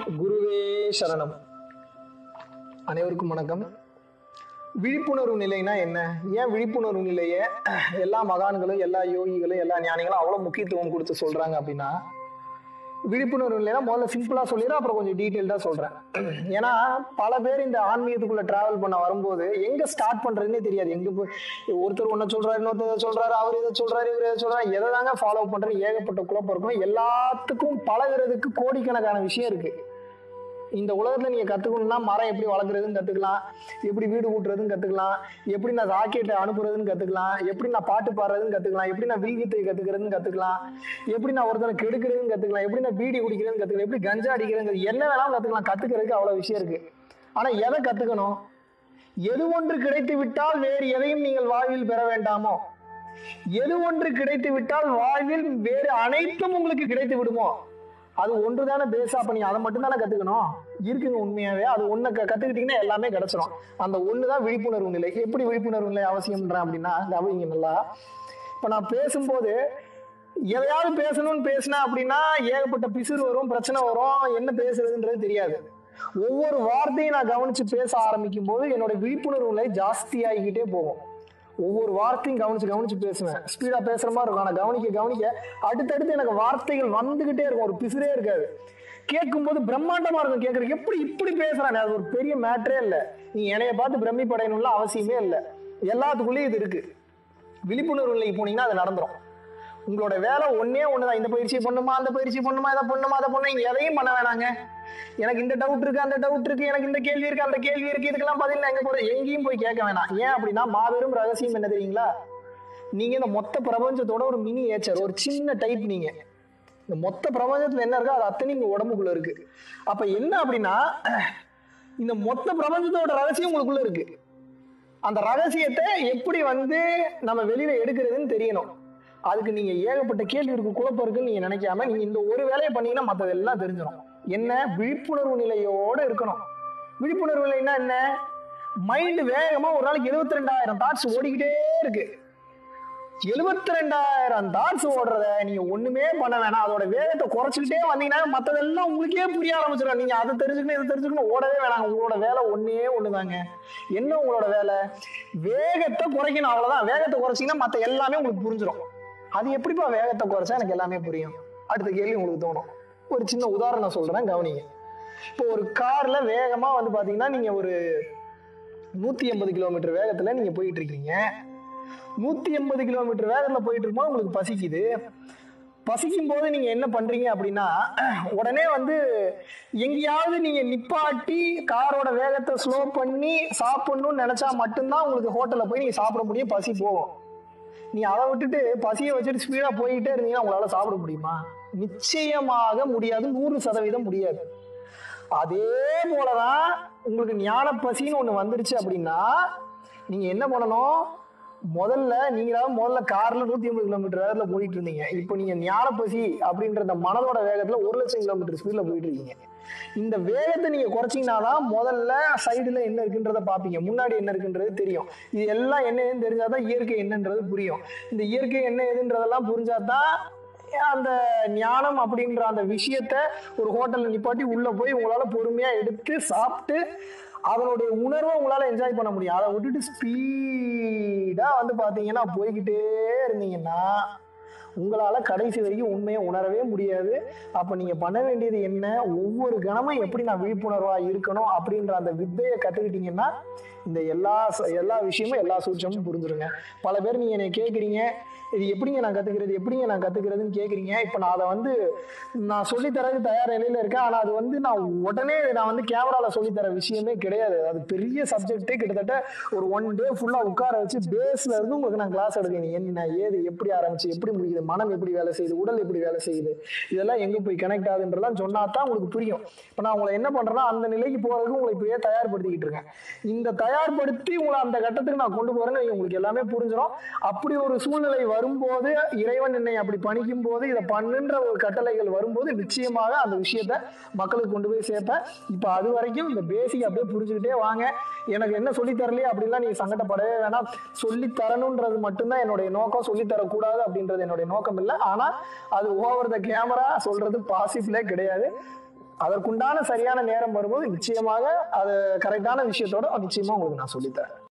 குருவே சரணம் அனைவருக்கும் வணக்கம் விழிப்புணர்வு நிலைனா என்ன ஏன் விழிப்புணர்வு நிலையை எல்லா மகான்களும் எல்லா யோகிகளும் எல்லா ஞானிகளும் அவ்வளோ முக்கியத்துவம் கொடுத்து சொல்றாங்க அப்படின்னா விழிப்புணர்வு நிலைனா முதல்ல சிம்பிளா சொல்லிடுறேன் அப்புறம் கொஞ்சம் டீட்டெயில்டாக சொல்றேன் ஏன்னா பல பேர் இந்த ஆன்மீகத்துக்குள்ள டிராவல் பண்ண வரும்போது எங்க ஸ்டார்ட் பண்றதுன்னே தெரியாது எங்க போய் ஒருத்தர் ஒன்ன சொல்றாரு இன்னொருத்தர் இதை சொல்றாரு அவர் இதை சொல்றாரு இவர் இதை சொல்றாரு எதை தாங்க ஃபாலோ பண்றது ஏகப்பட்ட குழப்பம் இருக்கும் எல்லாத்துக்கும் பழகுறதுக்கு கோடிக்கணக்கான விஷயம் இருக்கு இந்த உலகத்துல நீங்க கத்துக்கணும்னா மரம் எப்படி வளர்க்குறதுன்னு கத்துக்கலாம் எப்படி வீடு கூட்டுறதுன்னு கத்துக்கலாம் எப்படி நான் ராக்கெட்டை அனுப்புறதுன்னு கத்துக்கலாம் எப்படி நான் பாட்டு பாடுறதுன்னு கத்துக்கலாம் எப்படி நான் வில்வித்தை கத்துக்கிறதுன்னு கத்துக்கலாம் எப்படி நான் ஒருத்தனை கெடுக்கிறதுன்னு கத்துக்கலாம் எப்படி நான் பீடி குடிக்கிறதுன்னு கத்துக்கலாம் எப்படி கஞ்சா அடிக்கிறதுன்னு என்ன வேணாலும் கத்துக்கலாம் கத்துக்கிறதுக்கு அவ்வளவு விஷயம் இருக்கு ஆனா எதை கத்துக்கணும் எது ஒன்று கிடைத்து விட்டால் வேறு எதையும் நீங்கள் வாழ்வில் பெற வேண்டாமோ எது ஒன்று கிடைத்து விட்டால் வாழ்வில் வேறு அனைத்தும் உங்களுக்கு கிடைத்து விடுமோ அது ஒன்று தானே பேஸா பண்ணி அதை மட்டும் தானே கத்துக்கணும் இருக்குங்க உண்மையாவே அது ஒண்ணு க- கத்துக்கிட்டீங்கன்னா எல்லாமே கிடைச்சிரும் அந்த ஒண்ணுதான் விழிப்புணர்வு நிலை எப்படி விழிப்புணர்வு நிலை அவசியம்ன்றேன் அப்படின்னா கவனிங்க நல்லா இப்ப நான் பேசும்போது எதையாவது பேசணும்னு பேசினேன் அப்படின்னா ஏகப்பட்ட பிசுறு வரும் பிரச்சனை வரும் என்ன பேசுறதுன்றது தெரியாது ஒவ்வொரு வார்த்தையும் நான் கவனிச்சு பேச ஆரம்பிக்கும் போது என்னோட விழிப்புணர்வு நிலை ஜாஸ்தியாகிக்கிட்டே போகும் ஒவ்வொரு வார்த்தையும் கவனிச்சு கவனிச்சு பேசுவேன் ஸ்பீடா பேசுற மாதிரி இருக்கும் ஆனா கவனிக்க கவனிக்க அடுத்தடுத்து எனக்கு வார்த்தைகள் வந்துகிட்டே இருக்கும் ஒரு பிசுரே இருக்காது கேட்கும்போது பிரம்மாண்டமா இருக்கும் கேட்கறதுக்கு எப்படி இப்படி பேசுறானே அது ஒரு பெரிய மேட்டரே இல்லை நீ என்னைய பார்த்து பிரமிப்படையணும்ல அவசியமே இல்லை எல்லாத்துக்குள்ளேயும் இது இருக்கு விழிப்புணர்வு நிலைக்கு போனீங்கன்னா அது நடந்துரும் உங்களோட வேலை ஒன்னே ஒண்ணுதான் இந்த பயிற்சி பண்ணுமா அந்த பயிற்சி பண்ணுமா இதை பண்ணுமா அதை பண்ணுமா நீங்க எதையும் பண்ண வேணாங்க எனக்கு இந்த டவுட் இருக்கு அந்த டவுட் இருக்கு எனக்கு இந்த கேள்வி இருக்கு அந்த கேள்வி இருக்கு இதுக்கெல்லாம் பதில் நான் எங்க போறது எங்கேயும் போய் கேட்க வேணாம் ஏன் அப்படின்னா மாபெரும் ரகசியம் என்ன தெரியுங்களா நீங்க இந்த மொத்த பிரபஞ்சத்தோட ஒரு மினி ஏச்சர் ஒரு சின்ன டைப் நீங்க இந்த மொத்த பிரபஞ்சத்துல என்ன இருக்கோ அது அத்தனை இங்க உடம்புக்குள்ள இருக்கு அப்ப என்ன அப்படின்னா இந்த மொத்த பிரபஞ்சத்தோட ரகசியம் உங்களுக்குள்ள இருக்கு அந்த ரகசியத்தை எப்படி வந்து நம்ம வெளியில எடுக்கிறதுன்னு தெரியணும் அதுக்கு நீங்க ஏகப்பட்ட கேள்வி இருக்கு குழப்பம் இருக்குன்னு நீங்க நினைக்காம நீங்க இந்த ஒரு வேலையை பண்ணீங்கன்னா மத்ததெல்லாம் தெரிஞ்சிடும் என்ன விழிப்புணர்வு நிலையோட இருக்கணும் விழிப்புணர்வு நிலைன்னா என்ன மைண்ட் வேகமா ஒரு நாளைக்கு எழுபத்தி ரெண்டாயிரம் தாட்ஸ் ஓடிக்கிட்டே இருக்கு எழுபத்தி ரெண்டாயிரம் தாட்ஸ் ஓடுறத நீங்க ஒண்ணுமே பண்ண வேணாம் அதோட வேகத்தை குறைச்சிக்கிட்டே வந்தீங்கன்னா மத்ததெல்லாம் உங்களுக்கே புரிய ஆரம்பிச்சிடும் நீங்க அதை தெரிஞ்சுக்கணும் இதை தெரிஞ்சுக்கணும் ஓடவே வேணாம் உங்களோட வேலை ஒண்ணே ஒண்ணுதாங்க என்ன உங்களோட வேலை வேகத்தை குறைக்கணும் அவ்வளவுதான் வேகத்தை குறைச்சிங்கன்னா மத்த எல்லாமே உங்களுக்கு புரிஞ்சிடும் அது எப்படிப்பா வேகத்தை குறைச்சா எனக்கு எல்லாமே புரியும் அடுத்த கேள்வி உங்களுக்கு தோணும் ஒரு சின்ன உதாரணம் சொல்றேன் கவனிங்க இப்போ ஒரு கார்ல வேகமா வந்து பாத்தீங்கன்னா நீங்க ஒரு நூத்தி எண்பது கிலோமீட்டர் வேகத்துல நீங்க போயிட்டு இருக்கீங்க நூத்தி எண்பது கிலோமீட்டர் வேகத்துல போயிட்டு இருக்கும்போது உங்களுக்கு பசிக்குது பசிக்கும் போது நீங்க என்ன பண்றீங்க அப்படின்னா உடனே வந்து எங்கேயாவது நீங்க நிப்பாட்டி காரோட வேகத்தை ஸ்லோ பண்ணி சாப்பிடணும்னு நினைச்சா மட்டும்தான் உங்களுக்கு ஹோட்டல்ல போய் நீங்க சாப்பிட முடியும் பசி போகும் நீ அதை விட்டுட்டு பசியை வச்சுட்டு ஸ்பீடா போயிட்டே இருந்தீங்கன்னா உங்களால சாப்பிட முடியுமா நிச்சயமாக முடியாது நூறு சதவீதம் முடியாது அதே போலதான் உங்களுக்கு ஞான பசின்னு ஒண்ணு வந்துருச்சு அப்படின்னா நீங்க என்ன பண்ணணும் முதல்ல நீங்களாவது முதல்ல கார்ல நூத்தி ஐம்பது கிலோமீட்டர் வேகத்துல போயிட்டு இருந்தீங்க இப்போ நீங்க ஞான பசி அப்படின்ற இந்த மனதோட வேகத்துல ஒரு லட்சம் கிலோமீட்டர் ஸ்பீட்ல போயிட்டு இருக்கீங்க இந்த வேகத்தை நீங்க குறைச்சீங்கன்னா தான் முதல்ல சைடுல என்ன இருக்குன்றத பாப்பீங்க முன்னாடி என்ன இருக்குன்றது தெரியும் இது எல்லாம் என்ன ஏதுன்னு தெரிஞ்சாதான் இயற்கை என்னன்றது புரியும் இந்த இயற்கை என்ன ஏதுன்றதெல்லாம் புரிஞ்சாதான் அந்த ஞானம் அப்படின்ற அந்த விஷயத்த ஒரு ஹோட்டல்ல நிப்பாட்டி உள்ள போய் உங்களால பொறுமையா எடுத்து சாப்பிட்டு அதனுடைய உணர்வை உங்களால என்ஜாய் பண்ண முடியும் அதை விட்டுட்டு ஸ்பீடா வந்து பாத்தீங்கன்னா போய்கிட்டே இருந்தீங்கன்னா உங்களால கடைசி வரைக்கும் உண்மையை உணரவே முடியாது அப்ப நீங்க பண்ண வேண்டியது என்ன ஒவ்வொரு கணமும் எப்படி நான் விழிப்புணர்வா இருக்கணும் அப்படின்ற அந்த வித்தையை கத்துக்கிட்டீங்கன்னா இந்த எல்லா ச- எல்லா விஷயமும் எல்லா சூட்சமும் புரிஞ்சிருங்க பல பேர் நீங்க என்னை கேக்குறீங்க இது எப்படிங்க நான் கத்துக்கிறது எப்படிங்க நான் கத்துக்கிறதுன்னு கேக்குறீங்க இப்ப நான் அதை வந்து நான் சொல்லித்தரதுக்கு தயார் நிலையில இருக்கேன் ஆனா அது வந்து நான் உடனே நான் வந்து கேமரால சொல்லித்தர விஷயமே கிடையாது அது பெரிய சப்ஜெக்டே கிட்டத்தட்ட ஒரு ஒன் டே ஃபுல்லா உட்கார வச்சு பேஸ்ல இருந்து உங்களுக்கு நான் கிளாஸ் எடுக்கணும் என்ன ஏது எப்படி ஆரம்பிச்சு எப்படி முடியுது மனம் எப்படி வேலை செய்யுது உடல் எப்படி வேலை செய்யுது இதெல்லாம் எங்க போய் கனெக்ட் ஆகுதுன்றலாம் சொன்னா தான் உங்களுக்கு புரியும் இப்ப நான் உங்களை என்ன பண்றேன்னா அந்த நிலைக்கு போறதுக்கு உங்களை இப்பயே தயார்படுத்திக்கிட்டு இருக்கேன் இந்த தயார்படுத்தி உங்களை அந்த கட்டத்துக்கு நான் கொண்டு போறேன்னு வைங்க, உங்களுக்கு எல்லாமே புரிஞ்சிடும் அப்படி ஒரு சூழ்நிலை வரும்போது இறைவன் என்னை அப்படி பணிக்கும் போது இதை பண்ணுன்ற ஒரு கட்டளைகள் வரும்போது நிச்சயமாக அந்த விஷயத்த மக்களுக்கு கொண்டு போய் சேர்ப்பேன் இப்ப அது வரைக்கும் இந்த பேசிக் அப்படியே புரிஞ்சுக்கிட்டே வாங்க எனக்கு என்ன சொல்லி தரலையே அப்படின்லாம் நீங்க சங்கடப்படவே வேணாம் சொல்லி தரணுன்றது மட்டும்தான் என்னுடைய நோக்கம் சொல்லி தரக்கூடாது அப்படின்றது என்னுடைய நோக்கம் இல்லை ஆனா அது ஓவர் த கேமரா சொல்றது பாசிபிளே கிடையாது அதற்குண்டான சரியான நேரம் வரும்போது நிச்சயமாக அது கரெக்டான விஷயத்தோட நிச்சயமா உங்களுக்கு நான் சொல்லித்தரேன்